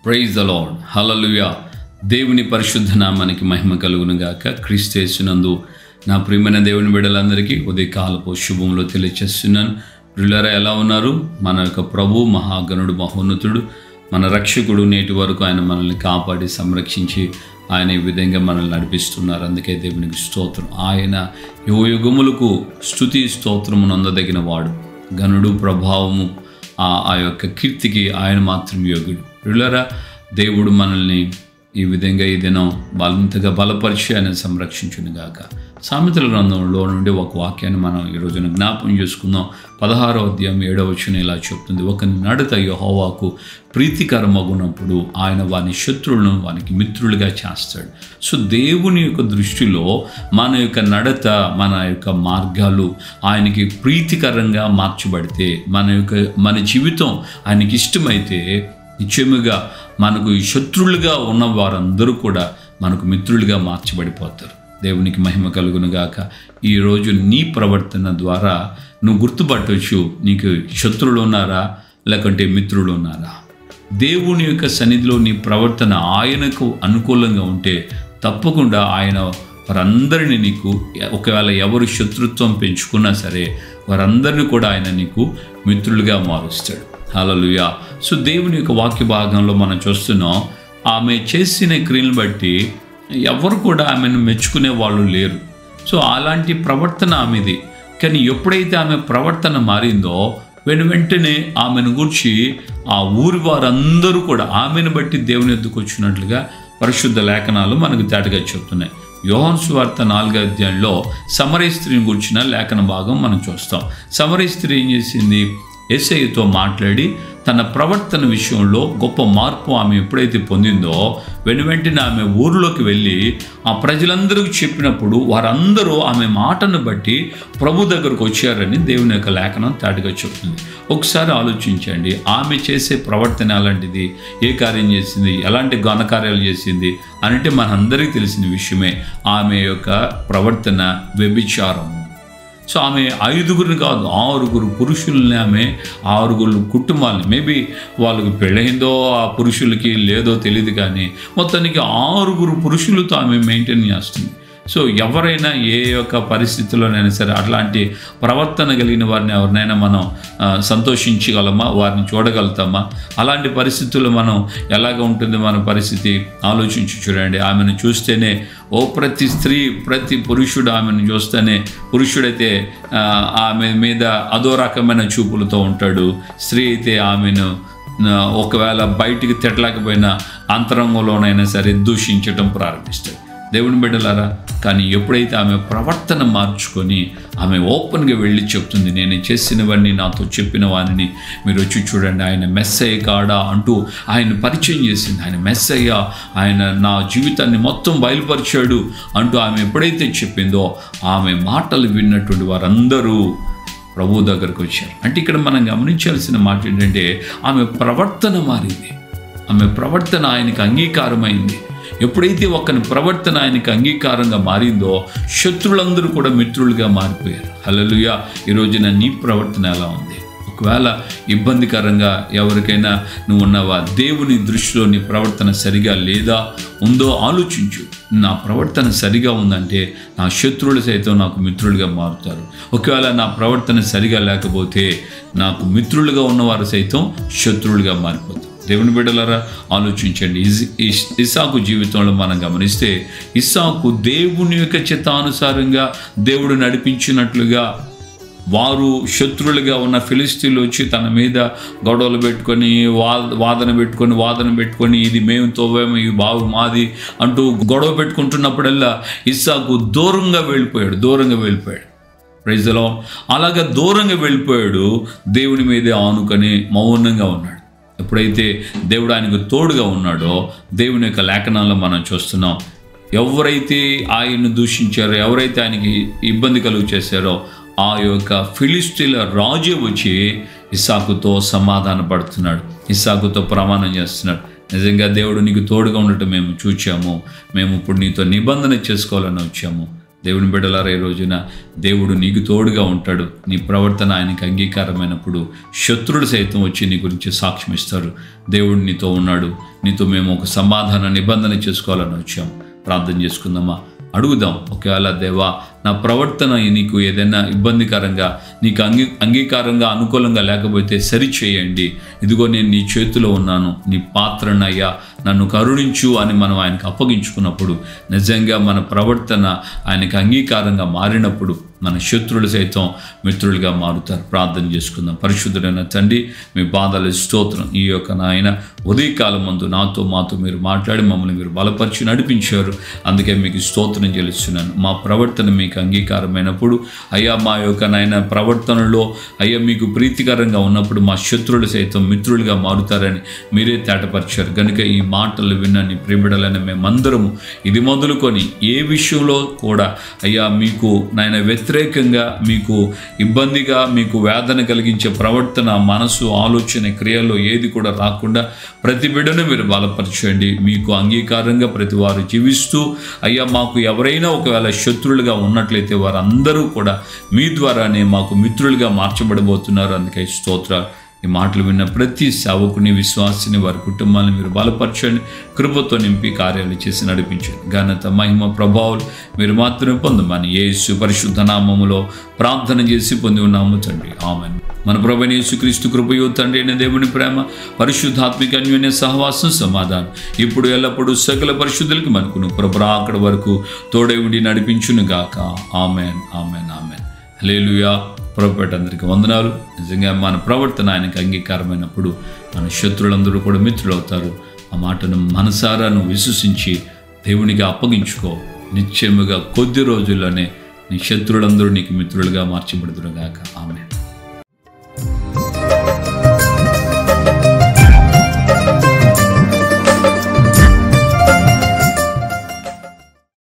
praise the lord హల్లెలూయా దేవుని పరిశుద్ధ నామానికి మహిమ కలుగును గాక క్రీస్తేసునందు నా ప్రియమైన దేవుని బిడ్డలందరికీ ఉదయకాలపు శుభంలో తెలియచేస్తున్నాను ప్రియులారా ఎలా ఉన్నారు మన యొక్క ప్రభు మహాగణుడు మహోన్నతుడు మన రక్షకుడు నేటి వరకు ఆయన మనల్ని కాపాడి సంరక్షించి ఆయన ఈ విధంగా మనల్ని నడిపిస్తున్నారు అందుకే దేవునికి స్తోత్రం ఆయన యుగ యుగములకు స్థుతి స్తోత్రము నొందదగిన వాడు గనుడు ప్రభావము ఆ ఆ యొక్క కీర్తికి ఆయన మాత్రం యోగుడు ప్రియులరా దేవుడు మనల్ని ఈ విధంగా ఈ దినం బలంతగా బలపరిచి ఆయన సంరక్షించును గాక సామెతల గ్రంథంలో నుండి ఒక వాక్యాన్ని మనం ఈ రోజున జ్ఞాపం చేసుకుందాం పదహారో అధ్యాయం ఏడవ వచ్చిన ఇలా చెప్తుంది ఒక నడత యహోవాకు ప్రీతికరమగునప్పుడు ఆయన వాని శత్రువులను వానికి మిత్రులుగా చేస్తాడు సో దేవుని యొక్క దృష్టిలో మన యొక్క నడత మన యొక్క మార్గాలు ఆయనకి ప్రీతికరంగా మార్చబడితే మన యొక్క మన జీవితం ఆయనకి ఇష్టమైతే నిశ్చయముగా మనకు ఈ శత్రువులుగా ఉన్న వారందరూ కూడా మనకు మిత్రులుగా మార్చబడిపోతారు దేవునికి మహిమ కలుగును గాక ఈరోజు నీ ప్రవర్తన ద్వారా నువ్వు గుర్తుపట్టవచ్చు నీకు శత్రువులు ఉన్నారా లేకుంటే మిత్రులు ఉన్నారా దేవుని యొక్క సన్నిధిలో నీ ప్రవర్తన ఆయనకు అనుకూలంగా ఉంటే తప్పకుండా ఆయన వారందరినీ నీకు ఒకవేళ ఎవరు శత్రుత్వం పెంచుకున్నా సరే వారందరినీ కూడా ఆయన నీకు మిత్రులుగా మారుస్తాడు హలలుయా సో దేవుని యొక్క వాక్య భాగంలో మనం చూస్తున్నాం ఆమె చేసిన క్రియలను బట్టి ఎవరు కూడా ఆమెను మెచ్చుకునే వాళ్ళు లేరు సో అలాంటి ప్రవర్తన ఆమెది కానీ ఎప్పుడైతే ఆమె ప్రవర్తన మారిందో వెను వెంటనే ఆమెను గురించి ఆ ఊరి వారందరూ కూడా ఆమెను బట్టి దేవుని ఎద్దుకు వచ్చినట్లుగా పరిశుద్ధ లేఖనాలు మనకు తేటగా చెప్తున్నాయి యోహాన్ సువార్త నాలుగో అధ్యాయంలో సమరయ స్త్రీని గురించిన లేఖన భాగం మనం చూస్తాం సమరయ స్త్రీ ఏం చేసింది ఎస్ఐతో మాట్లాడి తన ప్రవర్తన విషయంలో గొప్ప మార్పు ఆమె ఎప్పుడైతే పొందిందో వెను వెంటనే ఆమె ఊరిలోకి వెళ్ళి ఆ ప్రజలందరికీ చెప్పినప్పుడు వారందరూ ఆమె మాటను బట్టి ప్రభు దగ్గరకు వచ్చారని దేవుని యొక్క లేఖనం తాటిగా చెప్తుంది ఒకసారి ఆలోచించండి ఆమె చేసే ప్రవర్తన ఎలాంటిది ఏ కార్యం చేసింది ఎలాంటి ఘనకార్యాలు చేసింది అంటే మనందరికీ తెలిసిన విషయమే ఆమె యొక్క ప్రవర్తన వ్యభిచారము సో ఆమె ఐదుగురిని కాదు ఆరుగురు పురుషుల్ని ఆమె ఆరుగురు కుటుంబాలని మేబీ వాళ్ళకి పెళ్ళయిందో ఆ పురుషులకి లేదో తెలియదు కానీ మొత్తానికి ఆరుగురు పురుషులతో ఆమె మెయింటైన్ చేస్తుంది సో ఎవరైనా ఏ యొక్క పరిస్థితుల్లోనైనా సరే అట్లాంటి ప్రవర్తన కలిగిన వారిని ఎవరినైనా మనం సంతోషించగలమా వారిని చూడగలుగుతామా అలాంటి పరిస్థితుల్లో మనం ఎలాగ ఉంటుంది మన పరిస్థితి ఆలోచించి చూడండి ఆమెను చూస్తేనే ఓ ప్రతి స్త్రీ ప్రతి పురుషుడు ఆమెను చూస్తేనే పురుషుడైతే ఆమె మీద అదో రకమైన చూపులతో ఉంటాడు స్త్రీ అయితే ఆమెను ఒకవేళ బయటికి తిట్టలేకపోయినా అంతరంగంలోనైనా సరే దూషించటం ప్రారంభిస్తాడు దేవుని బిడ్డలారా కానీ ఎప్పుడైతే ఆమె ప్రవర్తన మార్చుకొని ఆమె ఓపెన్గా వెళ్ళి చెప్తుంది నేను చేసినవన్నీ నాతో చెప్పిన వారిని మీరు వచ్చి చూడండి ఆయన మెస్సయ్య కాడా అంటూ ఆయన పరిచయం చేసింది ఆయన మెస్సయ్య ఆయన నా జీవితాన్ని మొత్తం బయలుపరిచాడు అంటూ ఆమె ఎప్పుడైతే చెప్పిందో ఆమె మాటలు విన్నటువంటి వారందరూ ప్రభు దగ్గరకు వచ్చారు అంటే ఇక్కడ మనం గమనించాల్సిన మాట ఏంటంటే ఆమె ప్రవర్తన మారింది ఆమె ప్రవర్తన ఆయనకు అంగీకారమైంది ఎప్పుడైతే ఒకని ప్రవర్తన ఆయనకి అంగీకారంగా మారిందో శత్రులందరూ కూడా మిత్రులుగా మారిపోయారు హలలుయా ఈ రోజున నీ ప్రవర్తన ఎలా ఉంది ఒకవేళ ఇబ్బందికరంగా ఎవరికైనా నువ్వు ఉన్నావా దేవుని దృష్టిలో నీ ప్రవర్తన సరిగా లేదా ఉందో ఆలోచించు నా ప్రవర్తన సరిగా ఉందంటే నా శత్రువులు సైతం నాకు మిత్రులుగా మారుతారు ఒకవేళ నా ప్రవర్తన సరిగా లేకపోతే నాకు మిత్రులుగా ఉన్నవారు సైతం శత్రువులుగా మారిపోతారు దేవుని బిడ్డలారా ఆలోచించండి ఇసాకు జీవితంలో మనం గమనిస్తే ఇసాకు దేవుని యొక్క చిత్తానుసారంగా దేవుడు నడిపించినట్లుగా వారు శత్రులుగా ఉన్న ఫిలిస్తీన్లు వచ్చి తన మీద గొడవలు పెట్టుకొని వా వాదన పెట్టుకొని వాదన పెట్టుకొని ఇది మేము తోవేమో ఈ బావు మాది అంటూ గొడవ పెట్టుకుంటున్నప్పుడల్లా ఇస్సాకు దూరంగా వెళ్ళిపోయాడు దూరంగా వెళ్ళిపోయాడు ప్రజలో అలాగా దూరంగా వెళ్ళిపోయాడు దేవుని మీదే ఆనుకొని మౌనంగా ఉన్నాడు ఎప్పుడైతే దేవుడు ఆయనకు తోడుగా ఉన్నాడో దేవుని యొక్క లేఖనాల్లో మనం చూస్తున్నాం ఎవరైతే ఆయన్ను దూషించారో ఎవరైతే ఆయనకి ఇబ్బంది కలుగు చేశారో ఆ యొక్క ఫిలిస్టీల రాజు వచ్చి ఇస్సాకుతో సమాధాన పడుతున్నాడు ఇస్సాకుతో ప్రమాణం చేస్తున్నాడు నిజంగా దేవుడు నీకు తోడుగా ఉండటం మేము చూచాము మేము ఇప్పుడు నీతో నిబంధన చేసుకోవాలని వచ్చాము దేవుని బిడ్డలారా ఈ రోజున దేవుడు నీకు తోడుగా ఉంటాడు నీ ప్రవర్తన ఆయనకి అంగీకారమైనప్పుడు శత్రుడు సైతం వచ్చి నీ గురించి సాక్ష్యం ఇస్తారు దేవుడు నీతో ఉన్నాడు నీతో మేము ఒక సమాధాన నిబంధన చేసుకోవాలని వచ్చాం ప్రార్థన చేసుకుందామా అడుగుదాం ఒకవేళ దేవా నా ప్రవర్తన నీకు ఏదైనా ఇబ్బందికరంగా నీకు అంగీ అంగీకారంగా అనుకూలంగా లేకపోతే సరి చేయండి ఇదిగో నేను నీ చేతిలో ఉన్నాను నీ పాత్రనయ్యా నన్ను కరుణించు అని మనం ఆయనకు అప్పగించుకున్నప్పుడు నిజంగా మన ప్రవర్తన ఆయనకు అంగీకారంగా మారినప్పుడు మన శత్రువులు సైతం మిత్రులుగా మారుతారు ప్రార్థన చేసుకుందాం పరిశుద్ధుడైన తండ్రి మీ బాధల స్తోత్రం ఈ యొక్క నాయన ఉదయకాలం ముందు నాతో మాతో మీరు మాట్లాడి మమ్మల్ని మీరు బలపరిచి నడిపించారు అందుకే మీకు స్తోత్రం చెల్లిస్తున్నాను మా ప్రవర్తన మీకు అంగీకారమైనప్పుడు అయ్యా మా యొక్క నాయన ప్రవర్తనలో అయ్యా మీకు ప్రీతికరంగా ఉన్నప్పుడు మా శత్రువులు సైతం మిత్రులుగా మారుతారని మీరే తేటపరిచారు కనుక ఈ మాటలు విన్న నీ ప్రేమిడలైన మేమందరము ఇది మొదలుకొని ఏ విషయంలో కూడా అయ్యా మీకు నాయన వ్యతిరేకంగా మీకు ఇబ్బందిగా మీకు వేదన కలిగించే ప్రవర్తన మనసు ఆలోచన క్రియల్లో ఏది కూడా రాకుండా ప్రతి బిడ్డను మీరు బలపరచండి మీకు అంగీకారంగా ప్రతి వారు జీవిస్తూ అయ్యా మాకు ఎవరైనా ఒకవేళ శత్రులుగా ఉన్నట్లయితే వారందరూ కూడా మీ ద్వారానే మాకు మిత్రులుగా మార్చబడబోతున్నారు అందుకే స్తోత్రాలు ఈ మాటలు విన్న ప్రతి సేవకుని విశ్వాసిని వారి కుటుంబాన్ని మీరు బలపరచండి కృపతో నింపి కార్యాలు చేసి నడిపించండి ఘనత మహిమ ప్రభావాలు మీరు మాత్రమే పొందమని యేసు పరిశుద్ధ నామములో ప్రార్థన చేసి పొంది ఉన్నాము తండ్రి ఆమెన్ మన ప్రభుని యేసుక్రీస్తు కృపయో తండ్రి అయిన దేవుని ప్రేమ పరిశుద్ధాత్మిక అన్యోన్య సహవాసం సమాధానం ఇప్పుడు ఎల్లప్పుడూ సకల పరిశుద్ధులకి మనకును ప్రభు అక్కడ వరకు తోడే ఉండి నడిపించును గాక ఆమెన్ ఆమెన్ ఆమెన్ లేలుయా ప్రభుపేట అందరికీ వందనాలు నిజంగా మన ప్రవర్తన ఆయనకి అంగీకారమైనప్పుడు మన శత్రులందరూ కూడా మిత్రులవుతారు ఆ మాటను మనసారా నువ్వు విశ్వసించి దేవునికి అప్పగించుకో నిశ్చయముగా కొద్ది రోజుల్లోనే నీ శత్రులందరూ నీకు మిత్రులుగా మార్చబడుతురుగాక ఆమె